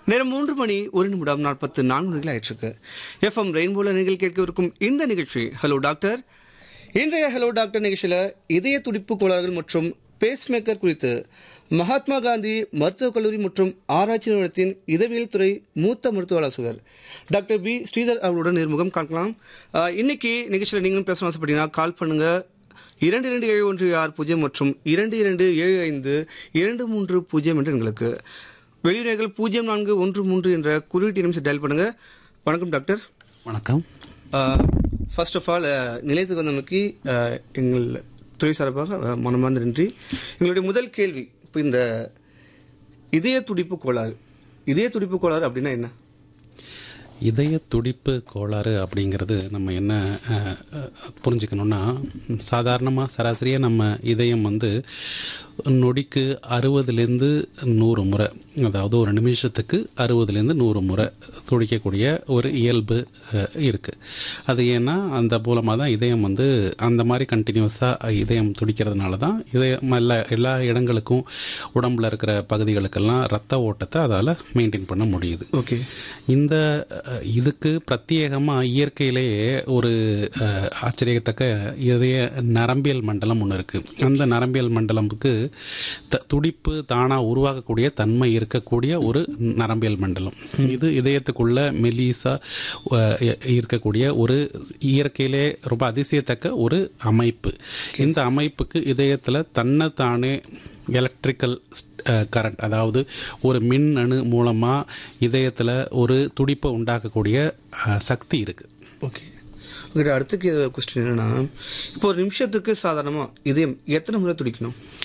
நேரம் மூன்று மணி ஒரு நிமிடம் நாற்பத்து நான்கு மணிகள் ஆயிற்றுக்கு எஃப்எம் ரெயின்போல நீங்கள் கேட்கவிருக்கும் இந்த நிகழ்ச்சி ஹலோ டாக்டர் இன்றைய ஹலோ டாக்டர் நிகழ்ச்சியில இதய துடிப்பு கோளாறுகள் மற்றும் பேஸ் மேக்கர் குறித்து மகாத்மா காந்தி மருத்துவக் கல்லூரி மற்றும் ஆராய்ச்சி நிறுவனத்தின் இதவியல் துறை மூத்த மருத்துவ ஆலோசகர் டாக்டர் பி ஸ்ரீதர் அவர்களுடன் நேர்முகம் காணலாம் ஆஹ், இன்னைக்கு நிகழ்ச்சியில் நீங்களும் பேச ஆசைப்பட்டீங்கன்னா கால் பண்ணுங்க இரண்டு இரண்டு ஏழு ஒன்று ஆறு பூஜ்ஜியம் மற்றும் இரண்டு இரண்டு ஏழு ஐந்து இரண்டு மூன்று பூஜ்ஜியம் என்று எங்களுக்கு வெளியுறவுகள் பூஜ்ஜியம் நான்கு ஒன்று மூன்று என்ற குறியீட்டு நிமிஷம் டயல் பண்ணுங்க வணக்கம் டாக்டர் வணக்கம் ஃபர்ஸ்ட் ஆஃப் ஆல் நிலையத்துக்கு வந்தமைக்கு அஹ், எங்கள் துறை சார்பாக அஹ், மனமார்ந்த நன்றி எங்களுடைய முதல் கேள்வி இப்போ இந்த இதய துடிப்பு கோளாறு இதய துடிப்பு கோளாறு அப்படின்னா என்ன இதய துடிப்பு கோளாறு அப்படிங்கிறது நம்ம என்ன அஹ், அஹ், புரிஞ்சுக்கணும்னா சாதாரணமாக சராசரியாக நம்ம இதயம் வந்து நொடிக்கு அறுபதுலேருந்து நூறு முறை அதாவது ஒரு நிமிஷத்துக்கு அறுபதுலேருந்து நூறு முறை துடிக்கக்கூடிய ஒரு இயல்பு அஹ், இருக்கு அது ஏன்னா அந்த மூலமாக தான் இதயம் வந்து அந்த மாதிரி கண்டினியூஸாக இதயம் துடிக்கிறதுனால தான் இதயம் எல்லா எல்லா இடங்களுக்கும் உடம்புல இருக்கிற பகுதிகளுக்கெல்லாம் ரத்த ஓட்டத்தை அதால் மெயின்டைன் பண்ண முடியுது ஓகே இந்த அஹ், இதுக்கு பிரத்யேகமாக இயற்கையிலேயே ஒரு அஹ், ஆச்சரியத்தக்க இதய நரம்பியல் மண்டலம் ஒன்று இருக்குது அந்த நரம்பியல் மண்டலமுக்கு த துடிப்பு தானாக உருவாக்கக்கூடிய தன்மை இருக்கக்கூடிய ஒரு நரம்பியல் மண்டலம் இது இதயத்துக்குள்ள மெலிசா அஹ், இருக்கக்கூடிய ஒரு இயற்கையிலே ரொம்ப அதிசயத்தக்க ஒரு அமைப்பு இந்த அமைப்புக்கு இதயத்தில் தன்னைத்தானே எலக்ட்ரிக்கல் கரண்ட் அதாவது ஒரு மின் அணு மூலமாக இதயத்தில் ஒரு துடிப்பை உண்டாக்கக்கூடிய அஹ், சக்தி இருக்குது ஓகே உங்கள்கிட்ட அடுத்த கொஸ்டின் என்னன்னா இப்போ ஒரு நிமிஷத்துக்கு சாதாரணமாக இதயம் எத்தனை முறை துடிக்கணும்